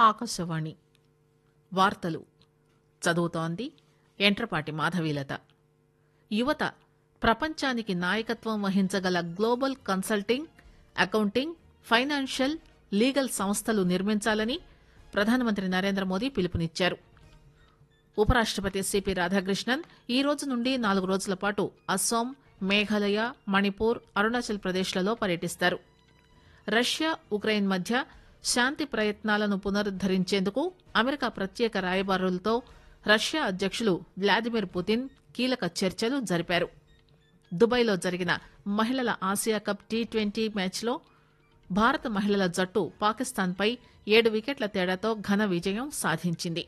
ఆకాశవాణి వార్తలు చదువుతోంది ఎంట్రపాటి మాధవీలత యువత ప్రపంచానికి నాయకత్వం వహించగల global consulting accounting financial legal సంస్థలు నిర్మించాలని ప్రధానమంత్రి నరేంద్ర మోదీ పిలుపునిచ్చారు ఉపరాష్టపతి సిపి రాధాకృష్ణన్ ఈ రోజు నుండి నాలుగు రోజుల పాటు అస్సాం మేఘాలయ మణిపూర్ అరుణాచల్ ప్రదేశ్లలో పర్యటిస్తారు రష్యా ఉక్రెయిన్ మధ్య శాంతి ప్రయత్నాలను పునరుద్దరించేందుకు అమెరికా ప్రత్యేక రాయబారులతో రష్యా అధ్యకులు వ్లాదిమిర్ పుతిన్ కీలక చర్చలు జరిపారు దుబాయ్లో జరిగిన మహిళల ఆసియా కప్ టీ ట్వంటీ మ్యాచ్లో భారత మహిళల జట్టు పాకిస్తాన్పై ఏడు వికెట్ల తేడాతో ఘన విజయం సాధించింది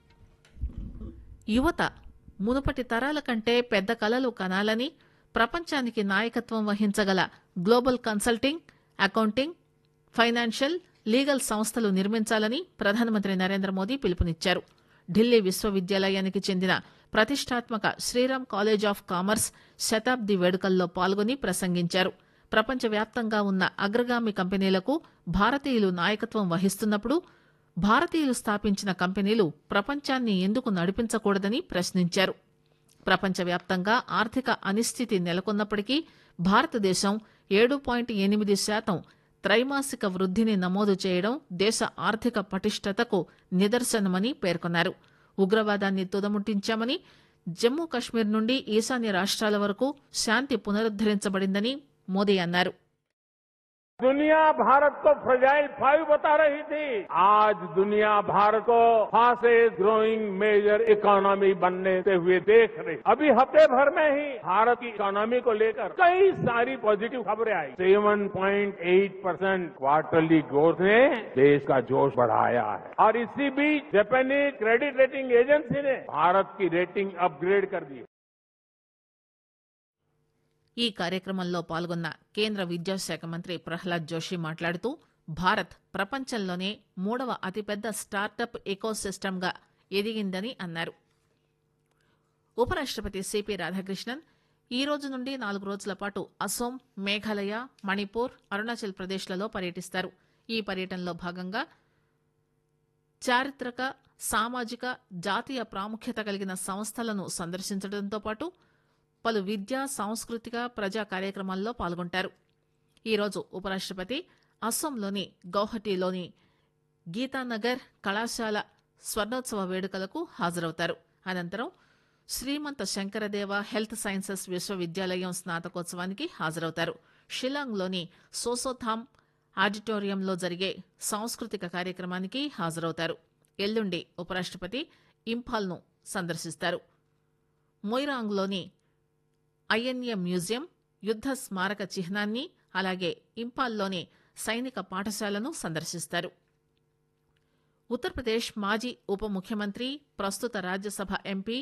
యువత మునుపటి తరాల కంటే పెద్ద కలలు కనాలని ప్రపంచానికి నాయకత్వం వహించగల global consulting accounting financial legal సంస్థలు నిర్మించాలని ప్రధానమంత్రి నరేంద్ర మోదీ పిలుపునిచ్చారు ఢిల్లీ విశ్వవిద్యాలయానికి చెందిన ప్రతిష్టాత్మక శ్రీరామ్ కాలేజ్ ఆఫ్ కామర్స్ శతాబ్ది వేడుకల్లో పాల్గొని ప్రసంగించారు ప్రపంచవ్యాప్తంగా ఉన్న అగ్రగామి కంపెనీలకు భారతీయులు నాయకత్వం వహిస్తున్నప్పుడు భారతీయులు స్థాపించిన కంపెనీలు ప్రపంచాన్ని ఎందుకు నడిపించకూడదని ప్రశ్నించారు ప్రపంచవ్యాప్తంగా ఆర్థిక అనిశ్చితి నెలకొన్నప్పటికీ భారతదేశం ఏడు పాయింట్ ఎనిమిది శాతం త్రైమాసిక వృద్ధిని నమోదు చేయడం దేశ ఆర్థిక పటిష్టతకు నిదర్శనమని పేర్కొన్నారు ఉగ్రవాదాన్ని తుదముట్టించామని జమ్మూ కశ్మీర్ నుండి ఈశాన్య రాష్ట్రాల వరకు శాంతి పునరుద్దరించబడిందని మోదీ అన్నారు दुनिया भारत को फ्रजाइल फाइव बता रही थी आज दुनिया भारत को फास्टेस्ट ग्रोइंग मेजर इकोनॉमी बनने से हुए देख रही अभी हफ्ते भर में ही भारत की इकोनॉमी को लेकर कई सारी पॉजिटिव खबरें आई 7.8 परसेंट क्वार्टरली ग्रोथ ने देश का जोश बढ़ाया है और इसी बीच जापानीज क्रेडिट रेटिंग एजेंसी ने भारत की रेटिंग अपग्रेड कर दी ఈ కార్యక్రమంలో పాల్గొన్న కేంద్ర విద్యాశాఖ మంత్రి ప్రహ్లాద్ జోషి మాట్లాడుతూ భారత్ ప్రపంచంలోనే మూడవ అతిపెద్ద స్టార్టప్ ఎకోసిస్టమ్గా ఎదిగిందని అన్నారు ఉపరాష్టపతి సిపి రాధాకృష్ణన్ ఈ రోజు నుండి నాలుగు రోజుల పాటు అసోం మేఘాలయ మణిపూర్ అరుణాచల్ ప్రదేశ్లలో పర్యటిస్తారు ఈ పర్యటనలో భాగంగా చారిత్రక సామాజిక జాతీయ ప్రాముఖ్యత కలిగిన సంస్థలను సందర్శించడంతో పాటు పలు విద్యా సాంస్కృతిక ప్రజా కార్యక్రమాల్లో పాల్గొంటారు ఈరోజు ఉపరాష్టపతి అస్సాంలోని గౌహటిలోని గీతానగర్ కళాశాల స్వర్ణోత్సవ వేడుకలకు హాజరవుతారు అనంతరం శ్రీమంత శంకరదేవ హెల్త్ సైన్సెస్ విశ్వవిద్యాలయం స్నాతకోత్సవానికి హాజరవుతారు షిలాంగ్లోని సోసోథామ్ ఆడిటోరియంలో జరిగే సాంస్కృతిక కార్యక్రమానికి హాజరవుతారు ఎల్లుండి ఉపరాష్టపతి ఇంఫాల్ను సందర్శిస్తారు మొయిరాంగ్లోని ఐఎన్ఏ మ్యూజియం యుద్ద స్మారక చిహ్నాన్ని అలాగే ఇంపాల్లోని సైనిక పాఠశాలను సందర్శిస్తారు ఉత్తరప్రదేశ్ మాజీ ఉప ముఖ్యమంత్రి ప్రస్తుత రాజ్యసభ ఎంపీ